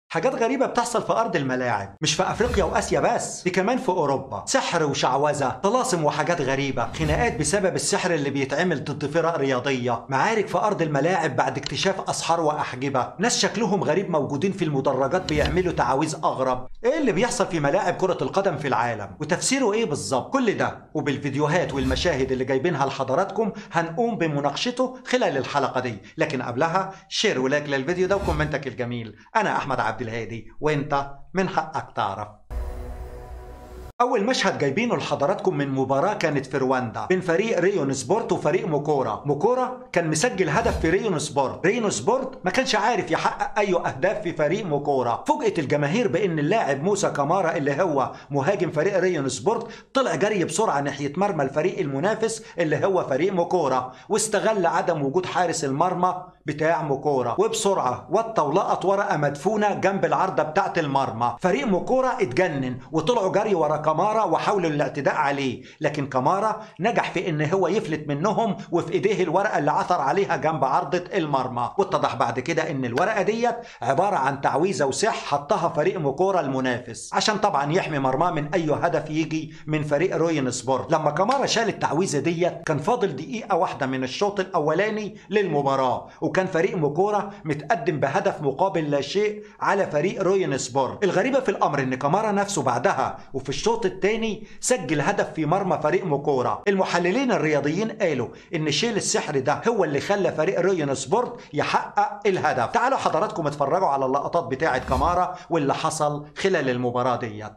حاجات غريبة بتحصل في أرض الملاعب مش في أفريقيا وآسيا بس دي كمان في أوروبا سحر وشعوذة طلاسم وحاجات غريبة خناقات بسبب السحر اللي بيتعمل ضد فرق رياضية معارك في أرض الملاعب بعد اكتشاف أسحار وأحجبة ناس شكلهم غريب موجودين في المدرجات بيعملوا تعاويذ أغرب إيه اللي بيحصل في ملاعب كرة القدم في العالم وتفسيره إيه بالظبط كل ده وبالفيديوهات والمشاهد اللي جايبينها لحضراتكم هنقوم بمناقشته خلال الحلقة دي لكن قبلها شير ولايك للفيديو ده وكومنتك الجميل أنا أحمد عبد الهادي وانت من حقك تعرف أول مشهد جايبينه لحضراتكم من مباراة كانت في رواندا بين فريق ريون سبورت وفريق موكورا، موكورا كان مسجل هدف في ريون سبورت، ريون سبورت ما كانش عارف يحقق أي أهداف في فريق موكورا، فوجئت الجماهير بأن اللاعب موسى كامارا اللي هو مهاجم فريق ريون سبورت طلع جري بسرعة ناحية مرمى الفريق المنافس اللي هو فريق موكورا، واستغل عدم وجود حارس المرمى بتاع موكورا، وبسرعة وطى ولقط ورقة مدفونة جنب العارضة بتاعت المرمى، فريق موكورا اتجنن وطلعوا جري ورا كامارا وحاولوا الاعتداء عليه لكن كامارا نجح في ان هو يفلت منهم وفي ايديه الورقه اللي عثر عليها جنب عارضه المرمى واتضح بعد كده ان الورقه ديت عباره عن تعويذه وسح حطها فريق موكورا المنافس عشان طبعا يحمي مرماه من اي هدف يجي من فريق روين سبورت لما كامارا شال التعويذه ديت كان فاضل دقيقه واحده من الشوط الاولاني للمباراه وكان فريق موكورا متقدم بهدف مقابل لا شيء على فريق روين سبورت الغريبه في الامر ان كامارا نفسه بعدها وفي الشوط الثاني سجل هدف في مرمى فريق موكورا المحللين الرياضيين قالوا ان شيل السحر ده هو اللي خلى فريق رويون سبورت يحقق الهدف تعالوا حضراتكم اتفرجوا على اللقطات بتاعه كامارا واللي حصل خلال المباراه ديت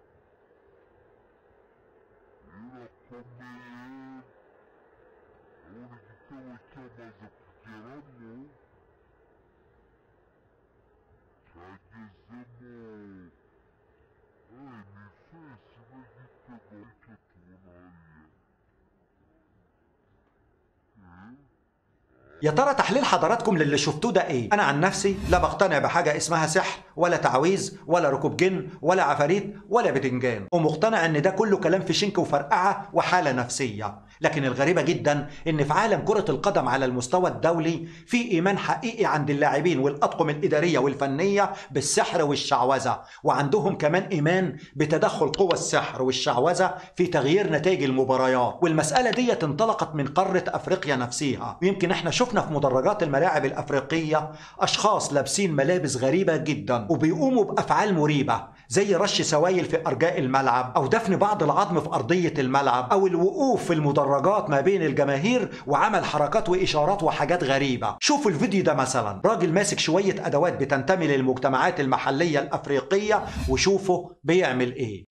يا ترى تحليل حضراتكم للي شفتوه ده ايه؟ انا عن نفسي لا بقتنع بحاجه اسمها سحر ولا تعويذ ولا ركوب جن ولا عفاريت ولا بتنجان ومقتنع ان ده كله كلام في شنك وفرقعه وحاله نفسيه لكن الغريبه جدا ان في عالم كره القدم على المستوى الدولي في ايمان حقيقي عند اللاعبين والاطقم الاداريه والفنيه بالسحر والشعوذه وعندهم كمان ايمان بتدخل قوى السحر والشعوذه في تغيير نتائج المباريات والمساله دي انطلقت من قاره افريقيا نفسها ويمكن احنا شفنا في مدرجات الملاعب الافريقيه اشخاص لابسين ملابس غريبه جدا وبيقوموا بافعال مريبه زي رش سوائل في ارجاء الملعب او دفن بعض العظم في ارضيه الملعب او الوقوف في المدرجات ما بين الجماهير وعمل حركات واشارات وحاجات غريبه شوفوا الفيديو ده مثلا راجل ماسك شويه ادوات بتنتمي للمجتمعات المحليه الافريقيه وشوفوا بيعمل ايه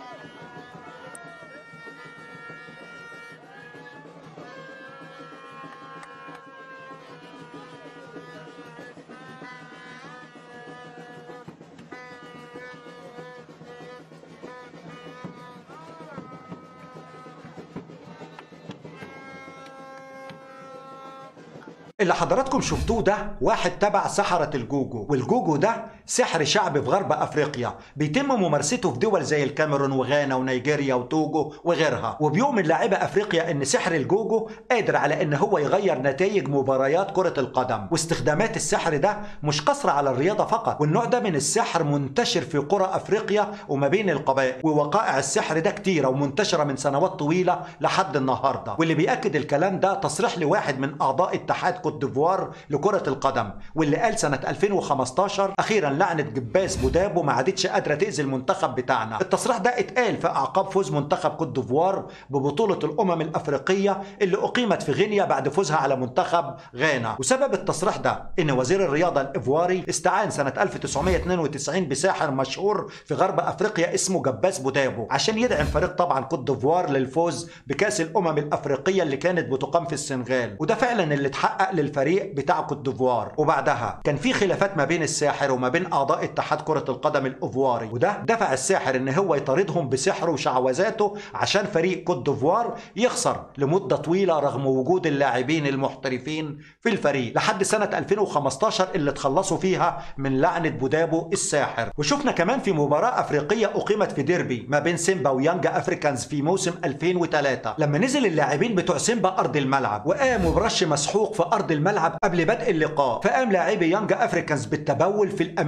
اللي حضراتكم شفتوه ده واحد تبع سحرة الجوجو والجوجو ده سحر شعبي في غرب افريقيا بيتم ممارسته في دول زي الكاميرون وغانا ونيجيريا وتوجو وغيرها وبيؤمن لاعبي افريقيا ان سحر الجوجو قادر على ان هو يغير نتائج مباريات كرة القدم واستخدامات السحر ده مش قصر على الرياضة فقط والنوع ده من السحر منتشر في قرى افريقيا وما بين القبائل ووقائع السحر ده كتيرة ومنتشرة من سنوات طويلة لحد النهاردة واللي بيأكد الكلام ده تصريح لواحد من اعضاء اتحاد كوت ديفوار لكرة القدم واللي قال سنة 2015 أخيرا لعنة جباس بودابو ما عادتش قادرة تأذي المنتخب بتاعنا التصريح ده اتقال في أعقاب فوز منتخب كوت ديفوار ببطولة الأمم الأفريقية اللي أقيمت في غينيا بعد فوزها على منتخب غانا وسبب التصريح ده إن وزير الرياضة الإيفواري استعان سنة 1992 بساحر مشهور في غرب أفريقيا اسمه جباس بودابو عشان يدعم فريق طبعا كوت ديفوار للفوز بكأس الأمم الأفريقية اللي كانت بتقام في السنغال وده فعلا اللي اتحقق للفريق بتاع كوت ديفوار وبعدها كان في خلافات ما بين الساحر وما بين اعضاء اتحاد كره القدم الايفواري وده دفع الساحر ان هو يطاردهم بسحره وشعوذاته عشان فريق كوت ديفوار يخسر لمده طويله رغم وجود اللاعبين المحترفين في الفريق لحد سنه 2015 اللي تخلصوا فيها من لعنه بودابو الساحر وشفنا كمان في مباراه افريقيه اقيمت في ديربي ما بين سيمبا ويانجا افريكانز في موسم 2003 لما نزل اللاعبين بتوع سيمبا ارض الملعب وقاموا برش مسحوق في ارض الملعب قبل بدء اللقاء فقام لاعبي يانج افريكانز بالتبول في الاماكن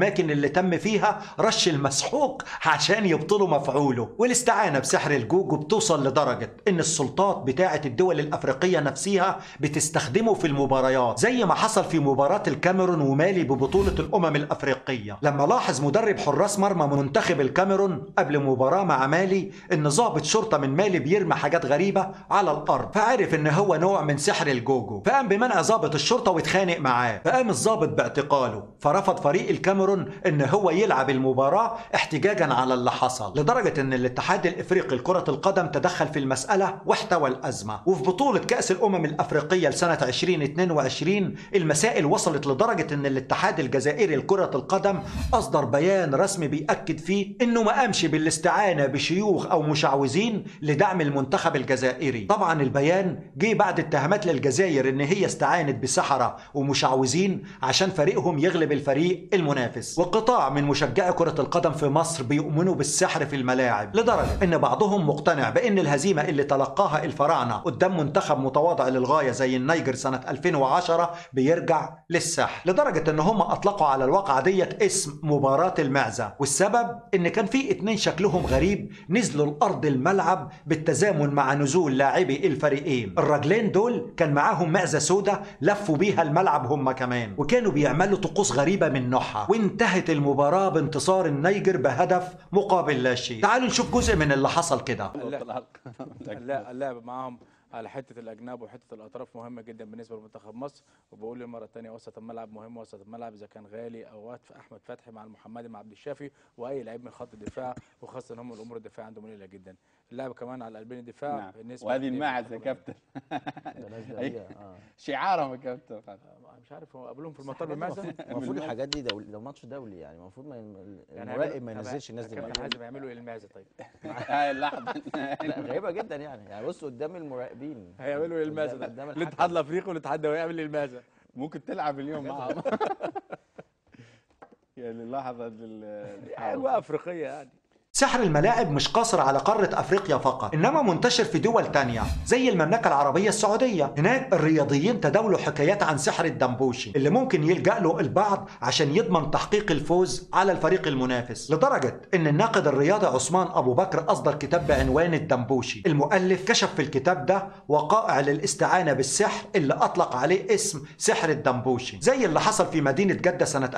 الأماكن اللي تم فيها رش المسحوق عشان يبطلوا مفعوله والاستعانة بسحر الجوجو بتوصل لدرجة إن السلطات بتاعة الدول الأفريقية نفسها بتستخدمه في المباريات زي ما حصل في مباراة الكاميرون ومالي ببطولة الأمم الأفريقية لما لاحظ مدرب حراس مرمى منتخب الكاميرون قبل مباراة مع مالي إن ضابط شرطة من مالي بيرمي حاجات غريبة على الأرض فعرف إن هو نوع من سحر الجوجو فقام بمنع ضابط الشرطة واتخانق معاه فقام الضابط باعتقاله فرفض فريق الكاميرون إن هو يلعب المباراة احتجاجا على اللي حصل لدرجة إن الاتحاد الإفريقي لكرة القدم تدخل في المسألة واحتوى الأزمة وفي بطولة كأس الأمم الأفريقية لسنة 2022 المسائل وصلت لدرجة إن الاتحاد الجزائري لكرة القدم أصدر بيان رسمي بيأكد فيه إنه ما قامش بالاستعانة بشيوخ أو مشعوذين لدعم المنتخب الجزائري طبعا البيان جه بعد اتهامات للجزائر إن هي استعانت بسحرة ومشعوذين عشان فريقهم يغلب الفريق المنافس وقطاع من مشجعي كرة القدم في مصر بيؤمنوا بالسحر في الملاعب لدرجة إن بعضهم مقتنع بإن الهزيمة اللي تلقاها الفراعنة قدام منتخب متواضع للغاية زي النيجر سنة 2010 بيرجع للسحر لدرجة إن هم أطلقوا على الواقعة ديت اسم مباراة المعزة والسبب إن كان في اتنين شكلهم غريب نزلوا الأرض الملعب بالتزامن مع نزول لاعبي الفريقين الراجلين دول كان معاهم معزة سودة لفوا بيها الملعب هم كمان وكانوا بيعملوا طقوس غريبة من نوعها وانتهت المباراة بانتصار النيجر بهدف مقابل لا شيء تعالوا نشوف جزء من اللي حصل كده لا اللعب معاهم على حته الاجناب وحته الاطراف مهمه جدا بالنسبه لمنتخب مصر وبقول للمره الثانيه وسط الملعب مهم وسط الملعب اذا كان غالي او وقت احمد فتحي مع المحمدي مع عبد الشافي واي لعيب من خط الدفاع وخاصه ان هم الامور الدفاع عندهم قليله جدا اللعب كمان على قلبين الدفاع نعم. بالنسبه وهذه للفريق الماعز يا المنتخب كابتن نازله اه شعارهم يا كابتن مش عارف هو قابلهم في المطار بالمعزه المفروض الحاجات دي دولي ده ماتش دولي يعني المفروض ما يعني المراقب ما هيعملوا- ينزلش الناس دي كابتن معاه. حازم يعملوا ايه المعزه طيب هاي اللحظه لا غريبه جدا يعني يعني بص قدام المراقبين هيعملوا ايه المعزه قدام- قدام طيب الحكم. الاتحاد الافريقي والاتحاد الدولي يعمل ايه المعزه ممكن تلعب اليوم معهم يعني اللحظه ال- اجواء افريقيه يعني سحر الملاعب مش قاصر على قارة أفريقيا فقط إنما منتشر في دول تانية زي المملكة العربية السعودية هناك الرياضيين تداولوا حكايات عن سحر الدمبوشي اللي ممكن يلجأ له البعض عشان يضمن تحقيق الفوز على الفريق المنافس لدرجة إن الناقد الرياضي عثمان أبو بكر أصدر كتاب بعنوان الدمبوشي المؤلف كشف في الكتاب ده وقائع للاستعانة بالسحر اللي أطلق عليه اسم سحر الدمبوشي زي اللي حصل في مدينة جدة سنة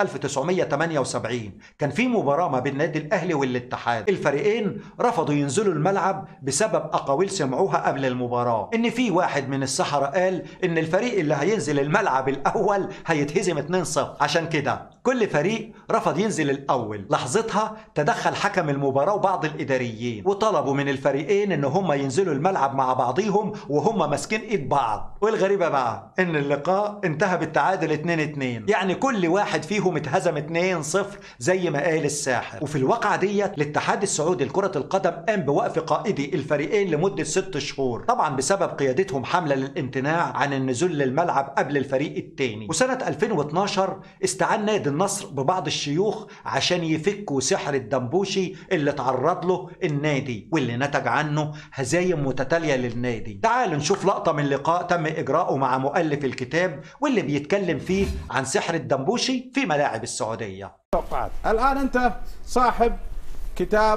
1978 كان في مباراة ما بين النادي الأهلي والاتحاد الفريقين رفضوا ينزلوا الملعب بسبب أقاويل سمعوها قبل المباراة إن في واحد من السحرة قال إن الفريق اللي هينزل الملعب الأول هيتهزم 2-0 عشان كده كل فريق رفض ينزل الأول لحظتها تدخل حكم المباراة وبعض الإداريين وطلبوا من الفريقين إن هم ينزلوا الملعب مع بعضيهم وهم ماسكين إيد بعض والغريبة بقى إن اللقاء انتهى بالتعادل 2-2 يعني كل واحد فيهم اتهزم 2-0 زي ما قال الساحر وفي الواقعة ديت الاتحاد السعودي لكرة القدم قام بوقف قائدي الفريقين لمدة ست شهور طبعا بسبب قيادتهم حملة للامتناع عن النزول للملعب قبل الفريق التاني وسنة 2012 استعان نادي النصر ببعض الشيوخ عشان يفكوا سحر الدمبوشي اللي تعرض له النادي واللي نتج عنه هزايم متتالية للنادي تعالوا نشوف لقطة من لقاء تم إجراؤه مع مؤلف الكتاب واللي بيتكلم فيه عن سحر الدمبوشي في ملاعب السعودية توقعات الان انت صاحب كتاب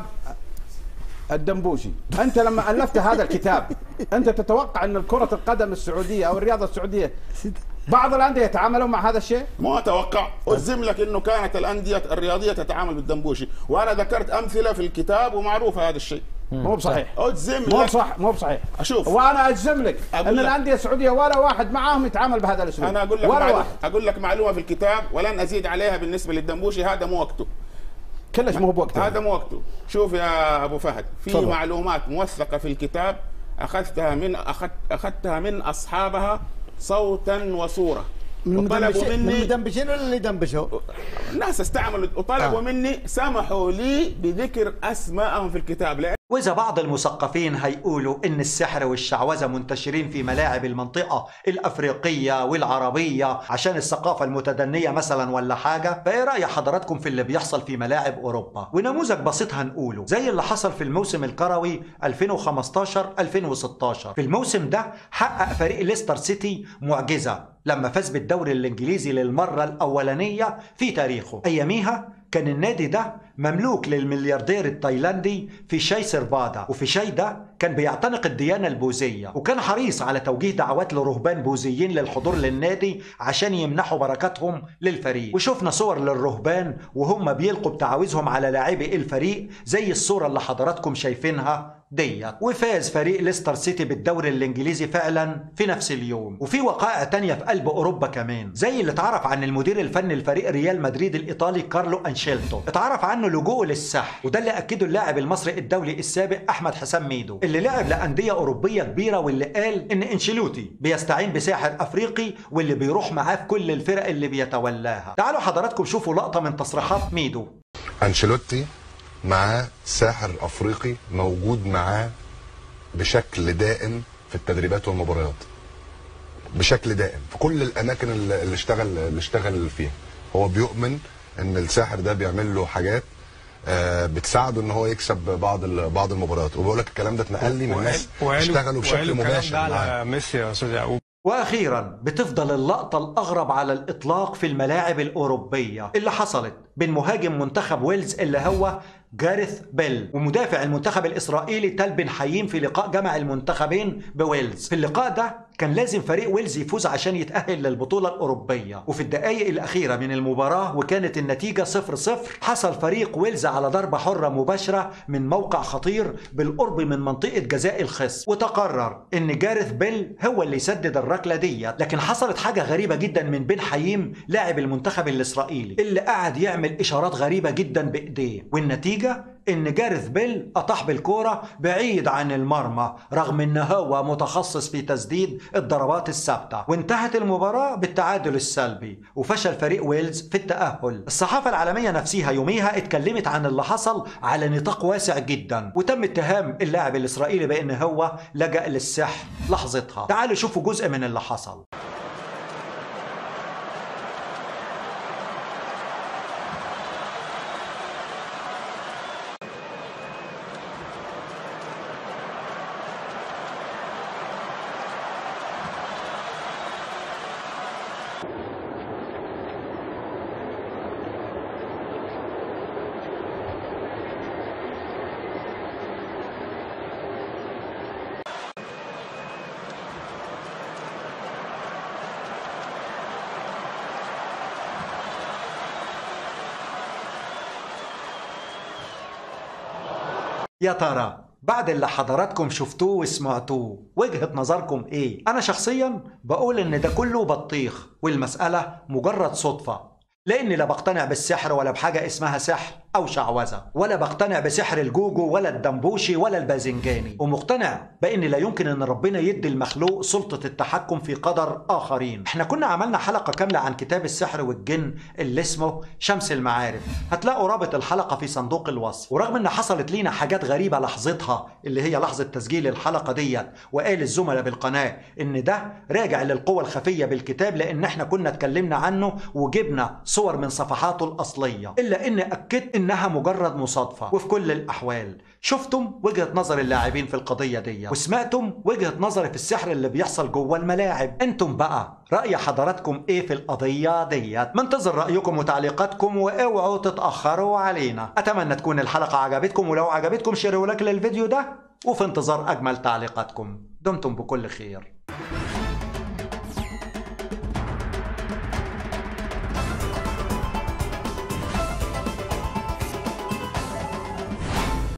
الدنبوشي انت لما الفت هذا الكتاب انت تتوقع ان كره القدم السعوديه او الرياضه السعوديه بعض الانديه يتعاملون مع هذا الشيء ما اتوقع اجزم لك انه كانت الانديه الرياضيه تتعامل بالدنبوشي وانا ذكرت امثله في الكتاب ومعروفه هذا الشيء مو بصحيح اجزم مو لك بصح مو بصحيح اشوف وانا اجزم لك أقول ان لك. الانديه السعوديه ولا واحد معاهم يتعامل بهذا الاسلوب انا اقول لك ولا معلومة واحد اقول لك معلومه في الكتاب ولن ازيد عليها بالنسبه للدنبوشي هذا مو وقته كلش مو بوقته هذا مو وقته شوف يا ابو فهد في تفضل. معلومات موثقه في الكتاب اخذتها من أخذت اخذتها من اصحابها صوتا وصوره وطلبوا من مني مدنبشين ولا اللي دنبشوا؟ الناس استعملوا وطلبوا آه. مني سمحوا لي بذكر اسمائهم في الكتاب لان وإذا بعض المثقفين هيقولوا إن السحر والشعوذة منتشرين في ملاعب المنطقة الأفريقية والعربية عشان الثقافة المتدنية مثلا ولا حاجة فإيه رأي حضراتكم في اللي بيحصل في ملاعب أوروبا ونموذج بسيط هنقوله زي اللي حصل في الموسم الكروي 2015-2016 في الموسم ده حقق فريق ليستر سيتي معجزة لما فاز بالدوري الإنجليزي للمرة الأولانية في تاريخه أياميها كان النادي ده مملوك للملياردير التايلاندي في شاي سربادا وفي شاي ده كان بيعتنق الديانة البوذية وكان حريص على توجيه دعوات لرهبان بوذيين للحضور للنادي عشان يمنحوا بركاتهم للفريق وشفنا صور للرهبان وهم بيلقوا بتعاويذهم على لاعبي الفريق زي الصورة اللي حضراتكم شايفينها ديت وفاز فريق ليستر سيتي بالدوري الانجليزي فعلا في نفس اليوم وفي وقائع تانية في قلب اوروبا كمان زي اللي اتعرف عن المدير الفني لفريق ريال مدريد الايطالي كارلو انشيلتو اتعرف عنه لجوءه للسحر وده اللي اكده اللاعب المصري الدولي السابق احمد حسام ميدو اللي لعب لانديه اوروبيه كبيره واللي قال ان انشيلوتي بيستعين بساحر افريقي واللي بيروح معاه في كل الفرق اللي بيتولاها تعالوا حضراتكم شوفوا لقطه من تصريحات ميدو انشيلوتي معاه ساحر افريقي موجود معاه بشكل دائم في التدريبات والمباريات بشكل دائم في كل الاماكن اللي اللي اشتغل اللي اشتغل فيها هو بيؤمن ان الساحر ده بيعمل له حاجات آه، بتساعده ان هو يكسب بعض ال- بعض المباريات وبقول لك الكلام ده اتنقل لي من ناس اشتغلوا بشكل مباشر ده معاه. على ميسي يا استاذ يعقوب واخيرا بتفضل اللقطه الاغرب على الاطلاق في الملاعب الاوروبيه اللي حصلت بين مهاجم منتخب ويلز اللي هو جاريث بيل ومدافع المنتخب الاسرائيلي تال بن حييم في لقاء جمع المنتخبين بويلز في اللقاء ده كان لازم فريق ويلز يفوز عشان يتأهل للبطولة الأوروبية وفي الدقائق الأخيرة من المباراة وكانت النتيجة 0-0 حصل فريق ويلز على ضربة حرة مباشرة من موقع خطير بالقرب من منطقة جزاء الخصم وتقرر إن جاريث بيل هو اللي يسدد الركلة ديت لكن حصلت حاجة غريبة جدا من بن حييم لاعب المنتخب الإسرائيلي اللي قعد يعمل إشارات غريبة جدا بإيديه والنتيجة ان جارث بيل اطاح بالكوره بعيد عن المرمى رغم ان هو متخصص في تسديد الضربات الثابته وانتهت المباراه بالتعادل السلبي وفشل فريق ويلز في التاهل الصحافه العالميه نفسها يوميها اتكلمت عن اللي حصل على نطاق واسع جدا وتم اتهام اللاعب الاسرائيلي بان هو لجا للسحر لحظتها تعالوا شوفوا جزء من اللي حصل يا ترى بعد اللي حضراتكم شفتوه وسمعتوه وجهة نظركم ايه؟ انا شخصيا بقول ان ده كله بطيخ والمسألة مجرد صدفة لاني لا بقتنع بالسحر ولا بحاجة اسمها سحر او شعوذة ولا بقتنع بسحر الجوجو ولا الدمبوشي ولا الباذنجاني ومقتنع بان لا يمكن ان ربنا يدي المخلوق سلطة التحكم في قدر اخرين احنا كنا عملنا حلقة كاملة عن كتاب السحر والجن اللي اسمه شمس المعارف هتلاقوا رابط الحلقة في صندوق الوصف ورغم ان حصلت لينا حاجات غريبة لحظتها اللي هي لحظة تسجيل الحلقة ديت وقال الزملاء بالقناة ان ده راجع للقوة الخفية بالكتاب لان احنا كنا اتكلمنا عنه وجبنا صور من صفحاته الاصلية الا ان اكدت انها مجرد مصادفة وفي كل الاحوال شفتم وجهة نظر اللاعبين في القضية دي وسمعتم وجهة نظري في السحر اللي بيحصل جوه الملاعب انتم بقى رأي حضراتكم ايه في القضية ديت منتظر رأيكم وتعليقاتكم واوعوا تتأخروا علينا اتمنى تكون الحلقة عجبتكم ولو عجبتكم شيروا لايك للفيديو ده وفي انتظار اجمل تعليقاتكم دمتم بكل خير